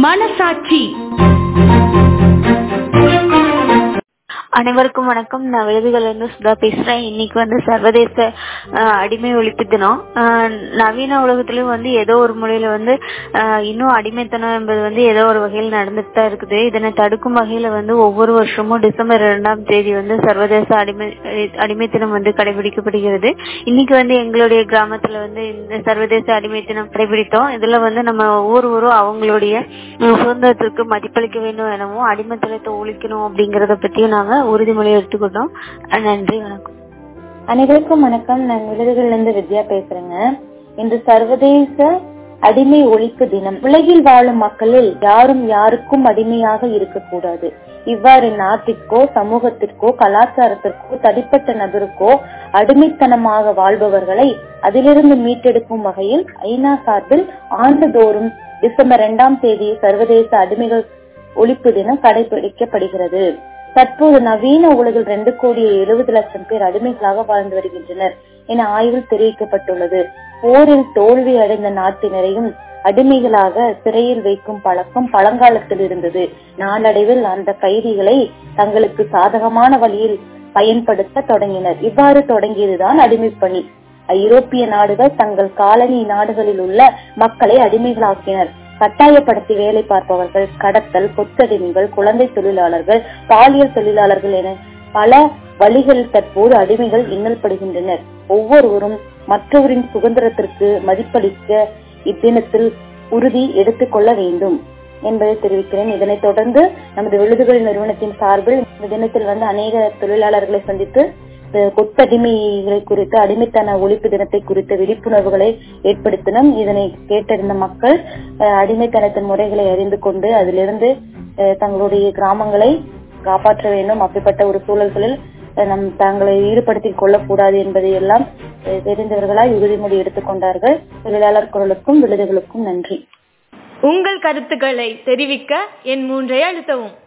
மனசாட்சி அனைவருக்கும் வணக்கம் நான் விருதுகள் இருந்து சுதா பேசுறேன் இன்னைக்கு வந்து சர்வதேச அஹ், அடிமை ஒழிப்பு தினம் அஹ், நவீன உலகத்திலயும் வந்து ஏதோ ஒரு முறையில வந்து அஹ், இன்னும் அடிமைத்தனம் என்பது வந்து ஏதோ ஒரு வகையில் நடந்துட்டு தான் இருக்குது இதனை தடுக்கும் வகையில வந்து ஒவ்வொரு வருஷமும் டிசம்பர் இரண்டாம் தேதி வந்து சர்வதேச அடிமை அடிமை தினம் வந்து கடைபிடிக்கப்படுகிறது இன்னைக்கு வந்து எங்களுடைய கிராமத்துல வந்து இந்த சர்வதேச அடிமை தினம் கடைபிடித்தோம் இதுல வந்து நம்ம ஒவ்வொருவரும் அவங்களுடைய அஹ், சுதந்திரத்திற்கு மதிப்பளிக்க வேண்டும் எனவும் அடிமைத்தனத்தை ஒழிக்கணும் அப்படிங்கறத பத்தியும் நாங்க உறுதிமொழி எடுத்துக்கிட்டோம் அஹ், நன்றி வணக்கம் அனைவருக்கும் வணக்கம் நான் விருதுகள்ல இருந்து வித்யா பேசுறேங்க இன்று சர்வதேச அடிமை ஒழிப்பு தினம் உலகில் வாழும் மக்களில் யாரும் யாருக்கும் அடிமையாக இருக்கக்கூடாது இவ்வாறு நாட்டிற்கோ சமூகத்திற்கோ கலாச்சாரத்திற்கோ தனிப்பட்ட நபருக்கோ அடிமைத்தனமாக வாழ்பவர்களை அதிலிருந்து மீட்டெடுக்கும் வகையில் ஐநா சார்பில் ஆண்டுதோறும் டிசம்பர் இரண்டாம் தேதி சர்வதேச அடிமைகள் ஒழிப்பு தினம் கடைபிடிக்கப்படுகிறது தற்போது நவீன உலகில் ரெண்டு கோடியே எழுபது லட்சம் பேர் அடிமைகளாக வாழ்ந்து வருகின்றனர் என ஆய்வில் தெரிவிக்கப்பட்டுள்ளது போரில் தோல்வி அடைந்த நாட்டினரையும் அடிமைகளாக சிறையில் வைக்கும் பழக்கம் பழங்காலத்தில் இருந்தது நாளடைவில் அந்த கைதிகளை தங்களுக்கு சாதகமான வழியில் பயன்படுத்த தொடங்கினர் இவ்வாறு தொடங்கியதுதான் அடிமைப்பணி ஐரோப்பிய நாடுகள் தங்கள் காலனி நாடுகளில் உள்ள மக்களை அடிமைகளாக்கினர் கட்டாயப்படுத்தி வேலை பார்ப்பவர்கள் கடத்தல் கொத்தடிமைகள் குழந்தை தொழிலாளர்கள் பாலியல் தொழிலாளர்கள் என பல வழிகளில் தற்போது அடிமைகள் இன்னல்படுகின்றனர் ஒவ்வொருவரும் மற்றவரின் சுதந்திரத்திற்கு மதிப்பளிக்க இத்தினத்தில் உறுதி எடுத்துக் கொள்ள வேண்டும் என்பதை தெரிவிக்கிறேன் இதனைத் தொடர்ந்து நமது விழுதுகள் நிறுவனத்தின் சார்பில் இந்த தினத்தில் வந்து அநேக தொழிலாளர்களை சந்தித்து அஹ், கொத்தடிமைகளை குறித்து அடிமைத்தன ஒழிப்பு தினத்தை குறித்த விழிப்புணர்வுகளை ஏற்படுத்தினோம் இதனை கேட்டறிந்த மக்கள் அஹ், அடிமைத்தனத்தின் முறைகளை அறிந்து கொண்டு அதிலிருந்து அஹ், தங்களுடைய கிராமங்களை காப்பாற்ற வேண்டும் அப்படிப்பட்ட ஒரு சூழல்களில் அஹ், நம் தங்களை ஈடுபடுத்திக் கொள்ளக்கூடாது என்பதை எல்லாம் அஹ், தெரிந்தவர்களாய் உறுதிமொழி எடுத்துக்கொண்டார்கள் தொழிலாளர் குரலுக்கும் விருதுகளுக்கும் நன்றி உங்கள் கருத்துக்களை தெரிவிக்க என் மூன்றை அழுத்தவும்